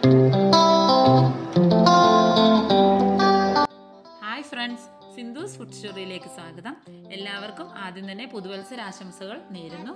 Hi friends Sindhu's food സ്റ്റോറിയിലേക്ക് സ്വാഗതം എല്ലാവർക്കും ആദ്യം തന്നെ പുതുവത്സര ആശംസകൾ നേരുന്നു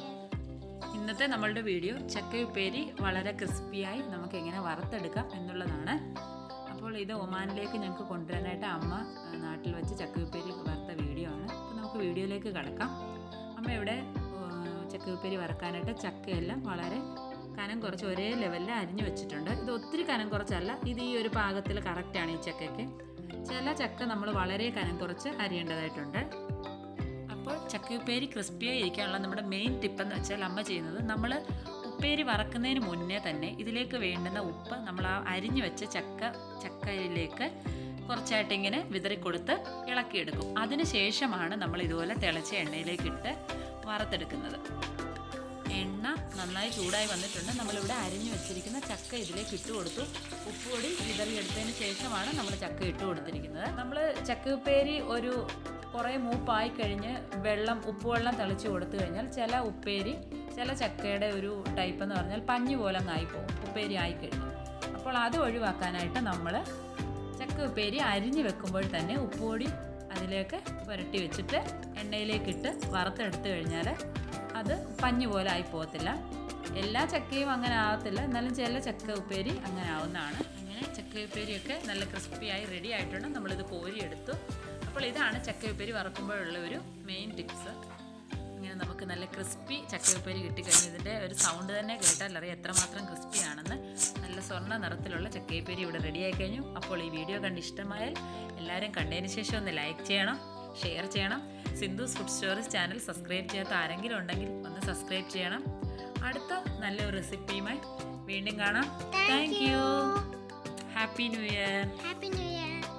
ഇന്നത്തെ നമ്മളുടെ വീഡിയോ ചക്കയുപ്പേരി വളരെ ക്രിസ്പിയായി നമുക്ക് എങ്ങനെ വറുത്തെടുക്കാം എന്നുള്ളതാണ് അപ്പോൾ ഇത് ഒമാനിലേക്ക് ഞങ്ങൾക്ക് കൊണ്ടുവരാനായിട്ട് അമ്മ ആ, നാട്ടിൽ വെച്ച് ചക്കയുപ്പേരി വറുത്ത വീഡിയോ ആണ് അപ്പോൾ നമുക്ക് വീഡിയോയിലേക്ക് കടക്കാം അമ്മ ഇവിടെ ആ, ചക്കയുപ്പേരി വറക്കാനായിട്ട് ചക്കയെല്ലാം വളരെ കനം കുറച്ച് ഒരേ ലെവലിൽ അരിഞ്ഞു വെച്ചിട്ടുണ്ട് ഇത് ഒത്തിരി കനം കുറച്ചല്ല ഇത് ഈ ഒരു പാകത്തിൽ കറക്റ്റാണ് ഈ ചക്കയ്ക്ക് ചില ചക്ക നമ്മൾ വളരെ കനം കുറച്ച് അരിയേണ്ടതായിട്ടുണ്ട് അപ്പോൾ ചക്കയുപ്പേരി ക്രിസ്പിയായി ഇരിക്കാനുള്ള നമ്മുടെ മെയിൻ ടിപ്പ് എന്ന് വെച്ചാൽ അമ്മ ചെയ്യുന്നത് നമ്മൾ ഉപ്പേരി വറക്കുന്നതിന് മുന്നേ തന്നെ ഇതിലേക്ക് വേണ്ടുന്ന ഉപ്പ് നമ്മൾ ആ അരിഞ്ഞു വെച്ച ചക്ക ചക്കയിലേക്ക് കുറച്ചായിട്ട് ഇങ്ങനെ വിതറിക്കൊടുത്ത് ഇളക്കിയെടുക്കും അതിന് ശേഷമാണ് നമ്മൾ ഇതുപോലെ തിളച്ച എണ്ണയിലേക്ക് ഇട്ട് വറുത്തെടുക്കുന്നത് എണ്ണ നന്നായി ചൂടായി വന്നിട്ടുണ്ട് നമ്മളിവിടെ അരിഞ്ഞു വെച്ചിരിക്കുന്ന ചക്ക ഇതിലേക്ക് ഇട്ട് കൊടുത്തു ഉപ്പുപൊടി വിതറിയെടുത്തതിന് ശേഷമാണ് നമ്മൾ ചക്ക ഇട്ട് കൊടുത്തിരിക്കുന്നത് നമ്മൾ ചക്ക ഉപ്പേരി ഒരു കുറേ മൂപ്പായി കഴിഞ്ഞ് വെള്ളം ഉപ്പുവെള്ളം തെളിച്ച് കൊടുത്തു കഴിഞ്ഞാൽ ചില ഉപ്പേരി ചില ചക്കയുടെ ഒരു ടൈപ്പ് എന്ന് പറഞ്ഞാൽ പഞ്ഞു പോലെ അങ്ങ് ആയിപ്പോവും ഉപ്പേരി ആയിക്കഴിഞ്ഞു അപ്പോൾ അത് ഒഴിവാക്കാനായിട്ട് നമ്മൾ ചക്ക ഉപ്പേരി അരിഞ്ഞ് വെക്കുമ്പോൾ തന്നെ ഉപ്പുപൊടി അതിലേക്ക് പുരട്ടി വെച്ചിട്ട് എണ്ണയിലേക്കിട്ട് വറുത്തെടുത്ത് കഴിഞ്ഞാൽ അത് പഞ്ഞു പോലെ ആയി പോകത്തില്ല എല്ലാ ചക്കയും അങ്ങനെ ആവത്തില്ല എന്നാലും ചില ചക്ക ഉപ്പേരി അങ്ങനെ ആവുന്നതാണ് അങ്ങനെ ചക്ക ഉപ്പേരിയൊക്കെ നല്ല ക്രിസ്പിയായി റെഡി ആയിട്ടുണ്ട് നമ്മളിത് കോരിയെടുത്തു അപ്പോൾ ഇതാണ് ചക്ക ഉപ്പേരി വറക്കുമ്പോഴുള്ള ഒരു മെയിൻ ടിപ്സ് ഇങ്ങനെ നമുക്ക് നല്ല ക്രിസ്പി ചക്കയുപ്പേരി കിട്ടിക്കഴിഞ്ഞു ഇതിൻ്റെ ഒരു സൗണ്ട് തന്നെ കേട്ടാൽ അറിയാം എത്രമാത്രം ക്രിസ്പി ആണെന്ന് നല്ല സ്വർണ്ണ നിറത്തിലുള്ള ചക്കയുപ്പേരി ഇവിടെ റെഡിയായി കഴിഞ്ഞു അപ്പോൾ ഈ വീഡിയോ കണ്ട് ഇഷ്ടമായാൽ എല്ലാവരും കണ്ടതിന് ശേഷം ഒന്ന് ലൈക്ക് ചെയ്യണം ഷെയർ ചെയ്യണം Sindhu's food stories channel subscribe ചെയ്യാത്ത ആരെങ്കിലും ഉണ്ടെങ്കിൽ ഒന്ന് സബ്സ്ക്രൈബ് ചെയ്യണം അടുത്ത നല്ലൊരു റെസിപ്പിയുമായി വീണ്ടും കാണാം thank you happy new year Happy New Year.